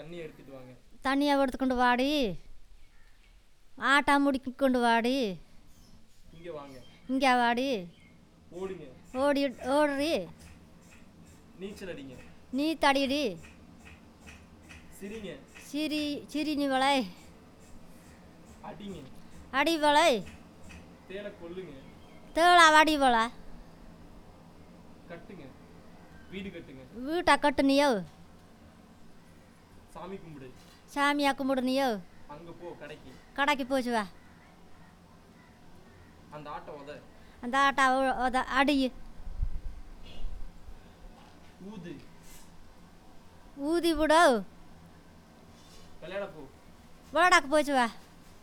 தண்ணி எடுத்துட்டு வாங்க தண்ணியை எடுத்துக்கொண்டு வாடி ஆட்டா முடிக்கொண்டு வாடி இங்க வாங்க இங்கே வாடி ஓடுங்க ஓடி ஓடுறி நீச்சல் அடிங்க நீ தடிடி சிரிங்க சிரி சிரி நீ வளை அடிங்க அடி வளை தேலை கொல்லுங்க தேளா வாடி வளை கட்டுங்க வீடு கட்டுங்க வீட்டை கட்டுனியோ சாமி கும்பிடு சாமியா கும்பிடுனியோ அங்க போ கடைக்கு கடைக்கு போச்சு வா அந்த ஆட்டை உத அந்த ஆட்டா உ- உத- அடி ஊது ஊதி விடு விளையாட போ விளாடாக்கு போச்சு வா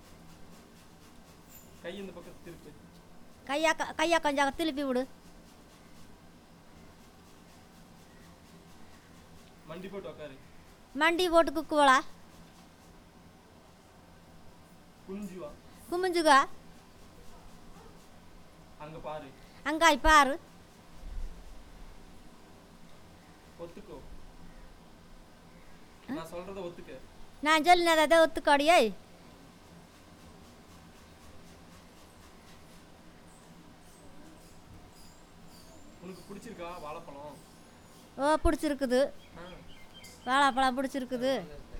கை இந்த பக்கம் திருப்பு கையா க- கையா கொஞ்சம் திருப்பி விடு மண்டி போட்டு உக்காரு மண்டி போட்டு குக்குவலா குனிஞ்சு வா குமிஞ்சுகா அங்க பாரு அங்காய் பாரு ஒத்துக்கோ நான் சொல்றத ஒத்துக்க நான் சொல்லினதை ஒத்துக்காடியே உனக்கு பிடிச்சிருக்கா வாழைப்பழம் ஓ பிடிச்சிருக்குது ஆ வாழைப்பழம் பிடிச்சிருக்குது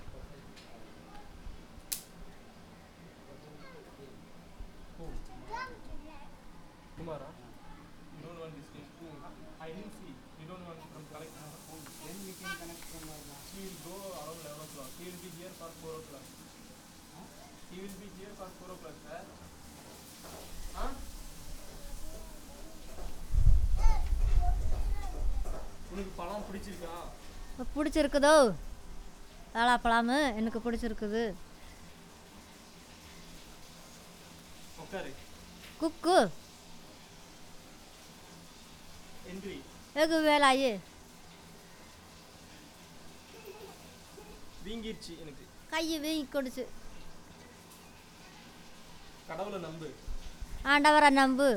போ குமாரா you don't want this case poo I didn't see you don't want from collect oh, then we can connect from our she will go around 11 o'clock he will be here for 4 o'clock he will be here for 4 o'clock sir huh? உனக்கு பழம் பிடிச்சிருக்கா பிடிச்சிருக்குதோ வாழைப்பழம் எனக்கு பிடிச்சிருக்குது உட்காரு குக்கு entry வெகு வேலாயி வீங்கிருச்சு எனக்கு கை வீங்கி கொடுச்சு கடவுளை நம்பு ஆண்டவரை நம்பு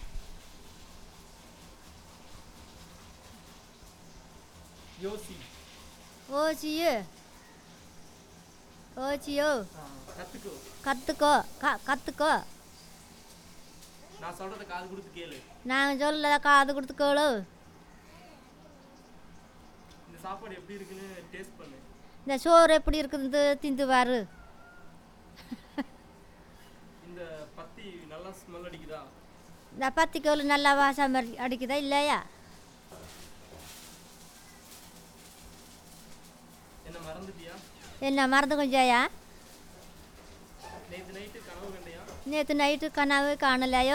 யோசி ஓச்சியு ஓச்சியோ ஆ, கத்துக்கோ கற்றுக்கோ க கற்றுக்கோ நான் சொல்றத காது கொடுத்து கேளு நான் சொல்ல காது கொடுத்துக்கோளு இந்த சாப்பாடு எப்படி இருக்குன்னு டேஸ்ட் பண்ணு இந்த சோறு எப்படி இருக்குது திந்து பாரு இந்த பத்தி நல்லா ஸ்மெல் அடிக்குதா இந்த பத்திக்கோல் நல்லா வாசம் அடி- அடிக்குதா இல்லையா என்ன மறந்துட்டியா என்ன மறந்து கொஞ்சாயா நேத்து நைட்டு கனவு கண்டையா நேற்று நைட்டு கனவு காணலையோ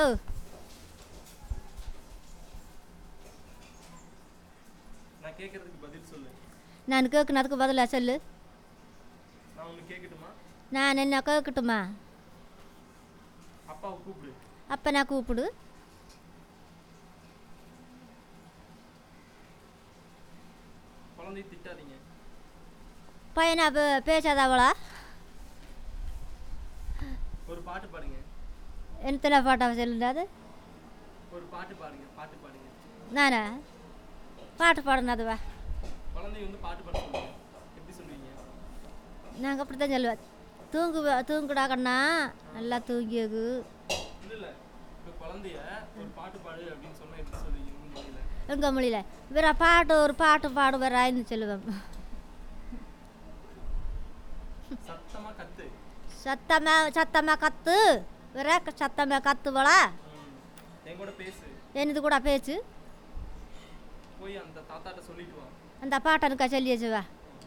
நான் கேட்கறதுக்கு பதில் சொல்லு நான் கேட்கணதுக்கு பதிலாக சொல்லு நான் ஒன்று கேட்கட்டுமா நான் என்ன கேட்கட்டுமா அப்பாவை கூப்பிடு அப்போ நான் கூப்பிடு குழந்தைய திட்டாதீங்க பையனா பே- பேசாதவளா ஒரு பாட்டு பாடுங்க எத்தனை பாட்டா சொல்லுண்டாது ஒரு பாட்டு பாடுங்க பாட்டு பாடுங்க நானா பாட்டு பாடினதுவா குழந்தைய வந்து பாட்டு பாட சொல்லுங்க எப்படி சொல்லுவீங்க நாங்கள் அப்படி தான் சொல்லுவேன் தூங்கு தூங்குடா கண்ணா நல்லா தூங்கியது இல்ல இல்ல இப்போ குழந்தைய ஒரு பாட்டு பாடு அப்படின்னு சொன்னா எப்படி சொல்லுவீங்க உங்க மொழியில எங்கள் மொழியில் வேற பாட்டு ஒரு பாட்டு பாடு வரான்னு சொல்லுவேன் சத்தமா கத்து சத்தமாக சத்தமாக கத்து வேற சத்தமாக கத்துவளா ம். என் கூட பேசு என்னது கூட பேச்சு போய் அந்த தாத்தாட்ட சொல்லிட்டு வா அந்த பாட்டனுக்கா சொல்லி வச்சுவா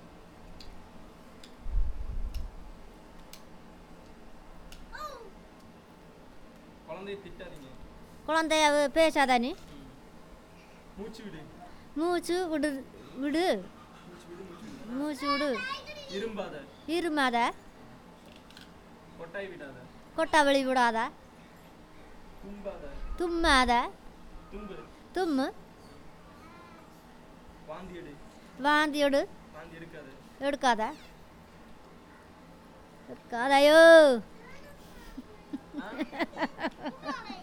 குழந்தைய திட்டாதீங்க குழந்தைய பேசாதா நீ ம். மூச்சு விடு மூச்சு விடு விடு மூச்சு விடு மூச்சு விடு மூச்சு விடு இரும்பாத இருமாத கொட்டாய் விடாத கொட்டா வெளி விடாத தும்பாத தும்மாத தும்பு தும்மு வாந்தி எடு வாந்தி எடு வாந்தி எடுக்காது எடுக்காத எடுக்காதையோ ஆ?